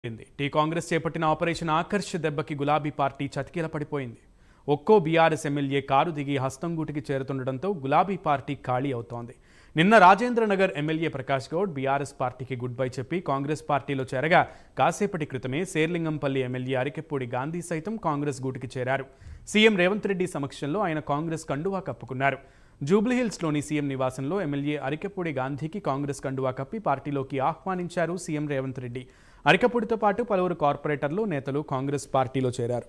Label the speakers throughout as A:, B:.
A: ఉంది. టీ కాంగ్రెస్ చేపట్టిన ఆపరేషన్ ఆకర్ష్ దెబ్బకి గులాబీ పార్టీ చతికిల పడిపోయింది ఒక్కో బీఆర్ఎస్ ఎమ్మెల్యే కారు దిగి హస్తంగూటికి చేరుతుండటంతో గులాబీ పార్టీ ఖాళీ అవుతోంది నిన్న రాజేంద్రనగర్ ఎమ్మెల్యే ప్రకాష్ గౌడ్ బీఆర్ఎస్ పార్టీకి గుడ్ బై చెప్పి కాంగ్రెస్ పార్టీలో చేరగా కాసేపటి క్రితమే శేర్లింగంపల్లి ఎమ్మెల్యే అరికెప్పూడి గాంధీ సైతం కాంగ్రెస్ గూటికి చేరారు సీఎం రేవంత్ రెడ్డి సమక్షంలో ఆయన కాంగ్రెస్ కండువా కప్పుకున్నారు జూబ్లీహిల్స్లోని సీఎం నివాసంలో ఎమ్మెల్యే అరికెప్పూడి గాంధీకి కాంగ్రెస్ కండువా కప్పి పార్టీలోకి ఆహ్వానించారు సీఎం రేవంత్ రెడ్డి అరికపూడితో పాటు పలువురు కార్పొరేటర్లు నేతలు కాంగ్రెస్ పార్టీలో చేరారు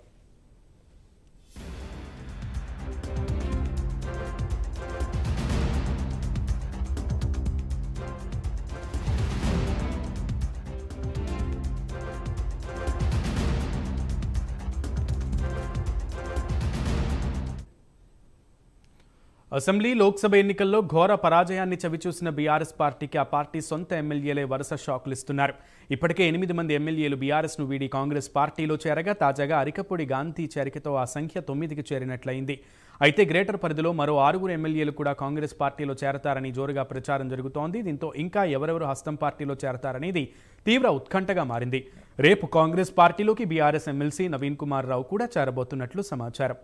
A: అసెంబ్లీ లోక్సభ ఎన్నికల్లో ఘోర పరాజయాన్ని చవిచూసిన బీఆర్ఎస్ పార్టీకి ఆ పార్టీ సొంత ఎమ్మెల్యేలే వరుస షాకులు ఇస్తున్నారు ఇప్పటికే ఎనిమిది మంది ఎమ్మెల్యేలు బీఆర్ఎస్ను వీడి కాంగ్రెస్ పార్టీలో చేరగా తాజాగా అరికపూడి గాంధీ చేరికతో ఆ సంఖ్య తొమ్మిదికి చేరినట్లయింది అయితే గ్రేటర్ పరిధిలో మరో ఆరుగురు ఎమ్మెల్యేలు కూడా కాంగ్రెస్ పార్టీలో చేరతారని జోరుగా ప్రచారం జరుగుతోంది దీంతో ఇంకా ఎవరెవరు హస్తం పార్టీలో చేరతారనేది తీవ్ర ఉత్కంఠగా మారింది రేపు కాంగ్రెస్ పార్టీలోకి బీఆర్ఎస్ ఎమ్మెల్సీ నవీన్ కుమార్ రావు కూడా చేరబోతున్నట్లు సమాచారం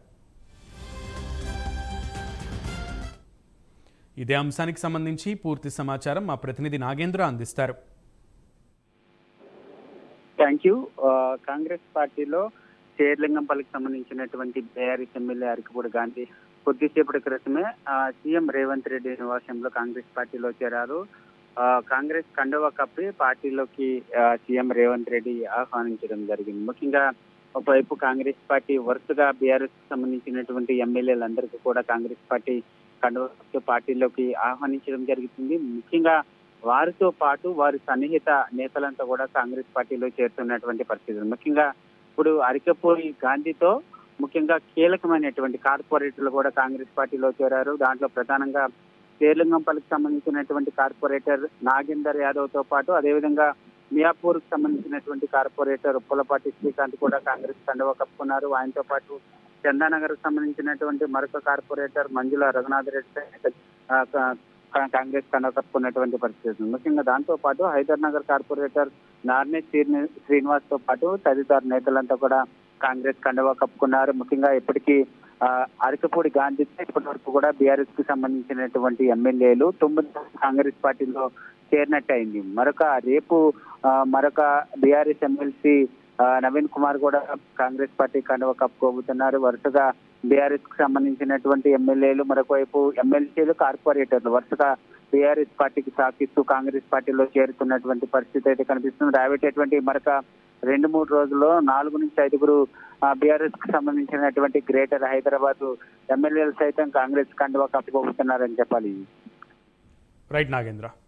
A: ఇదే అంశానికి సంబంధించి పూర్తి సమాచారం మా ప్రతినిధి నాగేంద్ర అందిస్తారు
B: థ్యాంక్ యూ ఆ, కాంగ్రెస్ పార్టీలో శేర్లింగంపల్లికి సంబంధించినటువంటి బీఆర్ఎస్ ఎమ్మెల్యే అరికపూడి గాంధీ కొద్దిసేపటి క్రితమే ఆ, సీఎం రేవంత్ రెడ్డి నివాసంలో కాంగ్రెస్ పార్టీలో చేరారు ఆ, కాంగ్రెస్ కండువా కప్పి పార్టీలోకి ఆ, సీఎం రేవంత్ రెడ్డి ఆహ్వానించడం జరిగింది ముఖ్యంగా ఒకవైపు కాంగ్రెస్ పార్టీ వరుసగా బీఆర్ఎస్ సంబంధించినటువంటి ఎమ్మెల్యేలందరికీ కూడా కాంగ్రెస్ పార్టీ కండువా కప్పి పార్టీలోకి ఆహ్వానించడం జరుగుతుంది ముఖ్యంగా వారితో పాటు వారి సన్నిహిత నేతలంతా కూడా కాంగ్రెస్ పార్టీలో చేరుతున్నటువంటి పరిస్థితి ఉంది. ముఖ్యంగా ఇప్పుడు అరికపూడి గాంధీతో ముఖ్యంగా కీలకమైనటువంటి కార్పొరేటర్లు కూడా కాంగ్రెస్ పార్టీలో చేరారు దాంట్లో ప్రధానంగా శేర్లింగంపల్లికి సంబంధించినటువంటి కార్పొరేటర్ నాగేందర్ యాదవ్ తో పాటు అదేవిధంగా మియాపూర్ కి సంబంధించినటువంటి కార్పొరేటర్ పులపాటి శ్రీకాంత్ కూడా కాంగ్రెస్ కండువా కప్పుకున్నారు ఆయనతో పాటు చందానగర్ కు సంబంధించినటువంటి మరొక కార్పొరేటర్ మంజుల రఘునాథ్ రెడ్డి సైతం, ఆ, కా- కా- కాంగ్రెస్ కండువా కప్పుకున్నటువంటి పరిస్థితి ఉంది. ముఖ్యంగా దాంతో పాటు హైదర్ నగర్ కార్పొరేటర్ నార్నే శ్రీని- శ్రీనివాస్ తో పాటు తదితర నేతలంతా కూడా కాంగ్రెస్ కండువా కప్పుకున్నారు ముఖ్యంగా ఇప్పటికీ ఆ, అరకపూడి గాంధీ ఇప్పటి వరకు కూడా బీఆర్ఎస్ కి సంబంధించినటువంటి ఎమ్మెల్యేలు తొమ్మిది కాంగ్రెస్ పార్టీలో చేరినట్టు అయింది మరొక రేపు ఆ, మరొక బీఆర్ఎస్ ఎమ్మెల్సీ ఆ, నవీన్ కుమార్ కూడా కాంగ్రెస్ పార్టీ కండువా కప్పుకోబోతున్నారు వరుసగా బీఆర్ఎస్ కి సంబంధించినటువంటి ఎమ్మెల్యేలు మరొక వైపు ఎమ్మెల్సీలు కార్పొరేటర్లు వరుసగా బీఆర్ఎస్ పార్టీకి సాకిస్తూ కాంగ్రెస్ పార్టీలో చేరుతున్నటువంటి పరిస్థితి అయితే కనిపిస్తుంది రాబోయేటటువంటి మరొక రెండు మూడు రోజుల్లో నాలుగు నుంచి ఐదుగురు బీఆర్ఎస్ కి సంబంధించినటువంటి గ్రేటర్ హైదరాబాద్ ఎమ్మెల్యేలు సైతం కాంగ్రెస్ కండువా కప్పుకోబోతున్నారని చెప్పాలి
A: రైట్ నాగేంద్ర